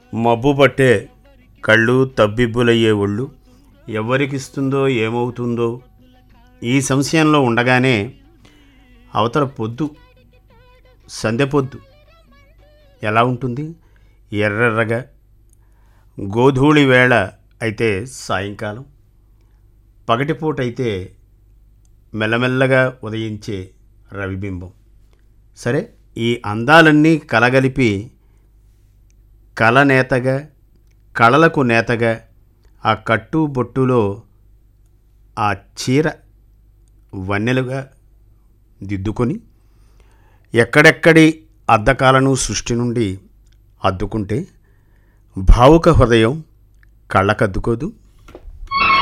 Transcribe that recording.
మబ్బు పట్టే కళ్ళు తబ్బిబ్బులయ్యే ఒళ్ళు ఎవరికిస్తుందో ఏమవుతుందో ఈ సంశయంలో ఉండగానే అవతల పొద్దు సందె పొద్దు ఎలా ఉంటుంది ఎర్రెర్రగా గోధూళి వేళ అయితే సాయంకాలం పగటిపూట అయితే మెల్లమెల్లగా ఉదయించే రవిబింబం సరే ఈ అందాలన్నీ కలగలిపి కలనేతగా కళలకు నేతగా ఆ కట్టు బొట్టులో ఆ చీర వన్నెలుగా దిద్దుకొని ఎక్కడెక్కడి అద్దకాలను సృష్టి నుండి అద్దుకుంటే భావుక హృదయం కళ్ళకద్దుకోదు